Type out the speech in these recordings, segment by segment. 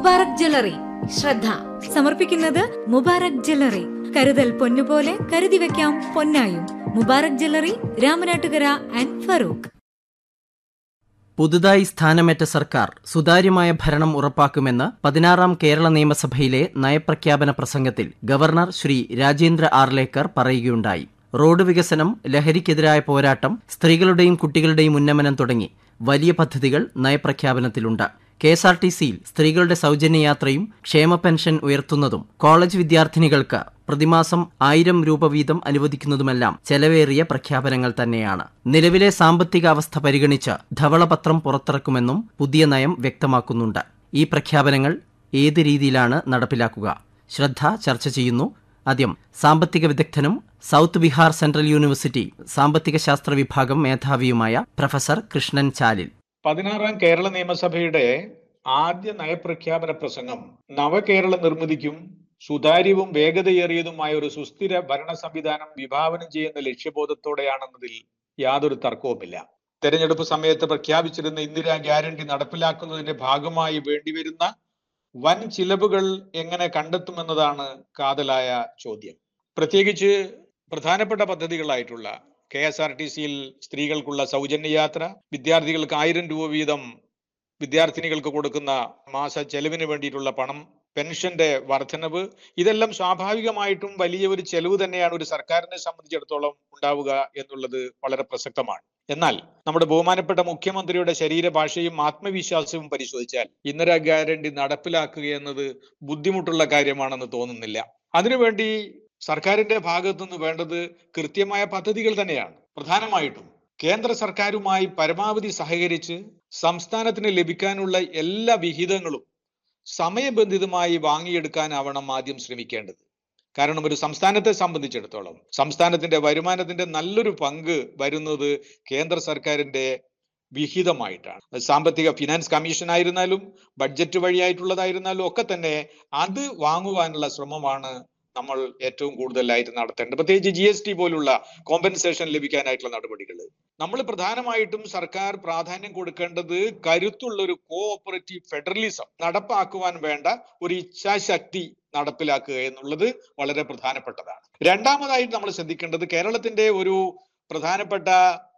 Mubarak jewellery ശ്രദ്ധ സമർപ്പിക്കുന്നത് Mubarak jewellery കരുതൽ പൊന്നുപോലെ കരുതി വെക്കാം പൊന്നായും മുബാറക് ജ്വല്ലറി രാമനാട്ടുകര ആൻഡ് ഫറൂഖ് പുതുതായി സ്ഥാനമേറ്റ സർക്കാർ സുതാര്യമായ ഭരണം ഉറപ്പാക്കുമെന്ന് പതിനാറാം കേരള നിയമസഭയിലെ നയപ്രഖ്യാപന പ്രസംഗത്തിൽ ഗവർണർ ശ്രീ രാജേന്ദ്ര ആർലേക്കർ പറയുകയുണ്ടായി റോഡ് വികസനം ലഹരിക്കെതിരായ പോരാട്ടം സ്ത്രീകളുടെയും കുട്ടികളുടെയും ഉന്നമനം തുടങ്ങി വലിയ പദ്ധതികൾ നയപ്രഖ്യാപനത്തിലുണ്ട് കെ എസ് ആർ ടി സിയിൽ സ്ത്രീകളുടെ സൗജന്യ യാത്രയും ക്ഷേമ പെൻഷൻ ഉയർത്തുന്നതും കോളേജ് വിദ്യാർത്ഥിനികൾക്ക് പ്രതിമാസം ആയിരം രൂപ വീതം അനുവദിക്കുന്നതുമെല്ലാം ചെലവേറിയ പ്രഖ്യാപനങ്ങൾ തന്നെയാണ് നിലവിലെ സാമ്പത്തിക അവസ്ഥ പരിഗണിച്ച് ധവളപത്രം പുറത്തിറക്കുമെന്നും പുതിയ നയം വ്യക്തമാക്കുന്നുണ്ട് ഈ പ്രഖ്യാപനങ്ങൾ ഏത് രീതിയിലാണ് നടപ്പിലാക്കുക ശ്രദ്ധ ചർച്ച ചെയ്യുന്നു ആദ്യം സാമ്പത്തിക വിദഗ്ധനും സൗത്ത് ബീഹാർ സെൻട്രൽ യൂണിവേഴ്സിറ്റി സാമ്പത്തിക ശാസ്ത്ര വിഭാഗം മേധാവിയുമായ പ്രൊഫസർ കൃഷ്ണൻ ചാലിൽ പതിനാറാം കേരള നിയമസഭയുടെ ആദ്യ നയപ്രഖ്യാപന പ്രസംഗം നവകേരള നിർമ്മിതിക്കും സുതാര്യവും വേഗതയേറിയതുമായ ഒരു സുസ്ഥിര ഭരണ സംവിധാനം വിഭാവനം ചെയ്യുന്ന ലക്ഷ്യബോധത്തോടെയാണെന്നതിൽ യാതൊരു തർക്കവുമില്ല തെരഞ്ഞെടുപ്പ് സമയത്ത് പ്രഖ്യാപിച്ചിരുന്ന ഇന്ദിരാ ഗ്യാരണ്ടി നടപ്പിലാക്കുന്നതിന്റെ ഭാഗമായി വേണ്ടിവരുന്ന വൻ ചിലവുകൾ എങ്ങനെ കണ്ടെത്തുമെന്നതാണ് കാതലായ ചോദ്യം പ്രത്യേകിച്ച് പ്രധാനപ്പെട്ട പദ്ധതികളായിട്ടുള്ള കെ എസ് ആർ ടി സിയിൽ സ്ത്രീകൾക്കുള്ള സൗജന്യ യാത്ര വിദ്യാർത്ഥികൾക്ക് ആയിരം രൂപ വീതം വിദ്യാർത്ഥിനികൾക്ക് കൊടുക്കുന്ന മാസ ചെലവിന് വേണ്ടിയിട്ടുള്ള പണം പെൻഷന്റെ വർധനവ് ഇതെല്ലാം സ്വാഭാവികമായിട്ടും വലിയ ഒരു ചെലവ് തന്നെയാണ് ഒരു സർക്കാരിനെ സംബന്ധിച്ചിടത്തോളം ഉണ്ടാവുക എന്നുള്ളത് വളരെ പ്രസക്തമാണ് എന്നാൽ നമ്മുടെ ബഹുമാനപ്പെട്ട മുഖ്യമന്ത്രിയുടെ ശരീരഭാഷയും ആത്മവിശ്വാസവും പരിശോധിച്ചാൽ ഇന്ദിരാ ഗ്യാരണ്ടി നടപ്പിലാക്കുക എന്നത് ബുദ്ധിമുട്ടുള്ള കാര്യമാണെന്ന് തോന്നുന്നില്ല അതിനുവേണ്ടി സർക്കാരിന്റെ ഭാഗത്തു നിന്ന് വേണ്ടത് കൃത്യമായ പദ്ധതികൾ തന്നെയാണ് പ്രധാനമായിട്ടും കേന്ദ്ര സർക്കാരുമായി പരമാവധി സഹകരിച്ച് സംസ്ഥാനത്തിന് ലഭിക്കാനുള്ള എല്ലാ വിഹിതങ്ങളും സമയബന്ധിതമായി വാങ്ങിയെടുക്കാനാവണം ആദ്യം ശ്രമിക്കേണ്ടത് കാരണം ഒരു സംസ്ഥാനത്തെ സംബന്ധിച്ചിടത്തോളം സംസ്ഥാനത്തിന്റെ വരുമാനത്തിന്റെ നല്ലൊരു പങ്ക് വരുന്നത് കേന്ദ്ര സർക്കാരിന്റെ വിഹിതമായിട്ടാണ് സാമ്പത്തിക ഫിനാൻസ് കമ്മീഷൻ ആയിരുന്നാലും ബഡ്ജറ്റ് വഴിയായിട്ടുള്ളതായിരുന്നാലും ഒക്കെ തന്നെ അത് വാങ്ങുവാനുള്ള ശ്രമമാണ് നമ്മൾ ഏറ്റവും കൂടുതലായിട്ട് നടത്തേണ്ടത് പ്രത്യേകിച്ച് ജി എസ് ടി പോലുള്ള കോമ്പൻസേഷൻ ലഭിക്കാനായിട്ടുള്ള നടപടികൾ നമ്മൾ പ്രധാനമായിട്ടും സർക്കാർ പ്രാധാന്യം കൊടുക്കേണ്ടത് കരുത്തുള്ള ഒരു കോ ഓപ്പറേറ്റീവ് ഫെഡറലിസം നടപ്പാക്കുവാൻ വേണ്ട ഒരു ഇച്ഛാശക്തി നടപ്പിലാക്കുക എന്നുള്ളത് വളരെ പ്രധാനപ്പെട്ടതാണ് രണ്ടാമതായിട്ട് നമ്മൾ ശ്രദ്ധിക്കേണ്ടത് കേരളത്തിന്റെ ഒരു പ്രധാനപ്പെട്ട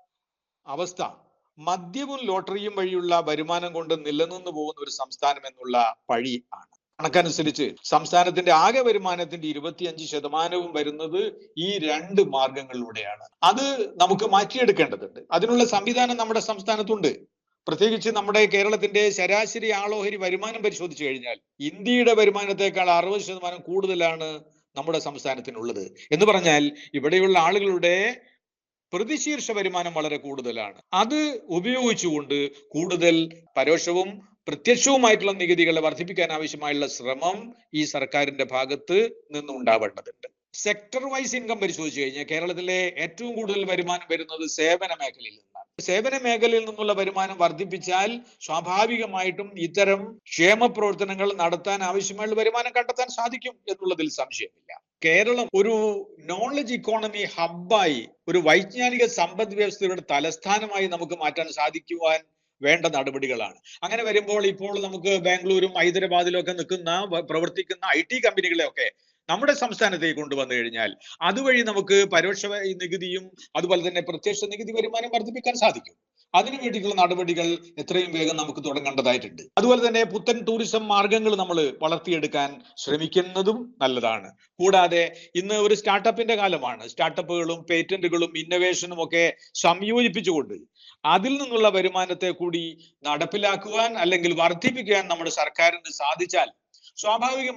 അവസ്ഥ മദ്യവും ലോട്ടറിയും വഴിയുള്ള വരുമാനം കൊണ്ട് നിലനിന്നു പോകുന്ന ഒരു സംസ്ഥാനം എന്നുള്ള പഴി ആണ് കണക്കനുസരിച്ച് സംസ്ഥാനത്തിന്റെ ആകെ വരുമാനത്തിന്റെ ഇരുപത്തിയഞ്ച് ശതമാനവും വരുന്നത് ഈ രണ്ട് മാർഗങ്ങളിലൂടെയാണ് അത് നമുക്ക് മാറ്റിയെടുക്കേണ്ടതുണ്ട് അതിനുള്ള സംവിധാനം നമ്മുടെ സംസ്ഥാനത്തുണ്ട് പ്രത്യേകിച്ച് നമ്മുടെ കേരളത്തിന്റെ ശരാശരി ആളോഹരി വരുമാനം പരിശോധിച്ചു കഴിഞ്ഞാൽ ഇന്ത്യയുടെ വരുമാനത്തെക്കാൾ അറുപത് ശതമാനം കൂടുതലാണ് നമ്മുടെ സംസ്ഥാനത്തിനുള്ളത് എന്ന് പറഞ്ഞാൽ ഇവിടെയുള്ള ആളുകളുടെ പ്രതിശീർഷ വരുമാനം വളരെ കൂടുതലാണ് അത് ഉപയോഗിച്ചുകൊണ്ട് കൂടുതൽ പരോക്ഷവും പ്രത്യക്ഷവുമായിട്ടുള്ള നികുതികളെ വർദ്ധിപ്പിക്കാൻ ആവശ്യമായുള്ള ശ്രമം ഈ സർക്കാരിന്റെ ഭാഗത്ത് നിന്നുണ്ടാവേണ്ടതുണ്ട് സെക്ടർ വൈസ് ഇൻകം പരിശോധിച്ചു കഴിഞ്ഞാൽ കേരളത്തിലെ ഏറ്റവും കൂടുതൽ വരുമാനം വരുന്നത് സേവന മേഖലയിൽ നിന്നാണ് സേവന മേഖലയിൽ നിന്നുള്ള വരുമാനം വർദ്ധിപ്പിച്ചാൽ സ്വാഭാവികമായിട്ടും ഇത്തരം ക്ഷേമ പ്രവർത്തനങ്ങൾ നടത്താൻ ആവശ്യമായുള്ള വരുമാനം കണ്ടെത്താൻ സാധിക്കും എന്നുള്ളതിൽ സംശയമില്ല കേരളം ഒരു നോളജ് ഇക്കോണമി ഹബ്ബായി ഒരു വൈജ്ഞാനിക സമ്പദ് വ്യവസ്ഥയുടെ തലസ്ഥാനമായി നമുക്ക് മാറ്റാൻ സാധിക്കുവാൻ വേണ്ട നടപടികളാണ് അങ്ങനെ വരുമ്പോൾ ഇപ്പോൾ നമുക്ക് ബാംഗ്ലൂരും ഹൈദരാബാദിലും ഒക്കെ നിൽക്കുന്ന പ്രവർത്തിക്കുന്ന ഐ ടി കമ്പനികളെയൊക്കെ നമ്മുടെ സംസ്ഥാനത്തേക്ക് കൊണ്ടുവന്നു കഴിഞ്ഞാൽ അതുവഴി നമുക്ക് പരോക്ഷ നികുതിയും അതുപോലെ തന്നെ പ്രത്യക്ഷ നികുതി വരുമാനം വർദ്ധിപ്പിക്കാൻ സാധിക്കും അതിനു വേണ്ടിയിട്ടുള്ള നടപടികൾ എത്രയും വേഗം നമുക്ക് തുടങ്ങേണ്ടതായിട്ടുണ്ട് അതുപോലെ തന്നെ പുത്തൻ ടൂറിസം മാർഗങ്ങൾ നമ്മൾ വളർത്തിയെടുക്കാൻ ശ്രമിക്കുന്നതും നല്ലതാണ് കൂടാതെ ഇന്ന് ഒരു സ്റ്റാർട്ടപ്പിന്റെ കാലമാണ് സ്റ്റാർട്ടപ്പുകളും പേറ്റന്റുകളും ഇന്നവേഷനും ഒക്കെ സംയോജിപ്പിച്ചുകൊണ്ട് അതിൽ നിന്നുള്ള വരുമാനത്തെ കൂടി നടപ്പിലാക്കുവാൻ അല്ലെങ്കിൽ വർദ്ധിപ്പിക്കുവാൻ നമ്മുടെ സർക്കാരിന് സാധിച്ചാൽ സ്വാഭാവികം